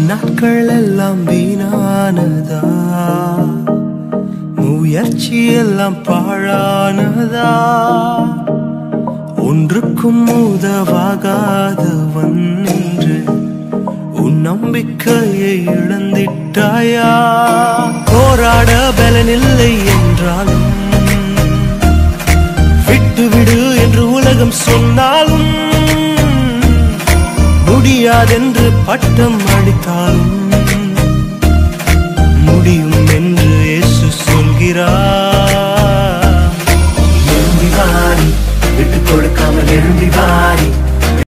உன் நாட்கள் எல்லாம் வீணானதா முயற்சி எல்லாம் பாழானதா ஒன்றுக்கும் உதவாகாதவன் என்று உன் நம்பிக்கையை இழந்திட்டாயா போராட பலனில்லை என்றாலும் விட்டுவிடு என்று உலகம் சொன்னாலும் முடியாதென்று பட்டம் அளித்தாலும்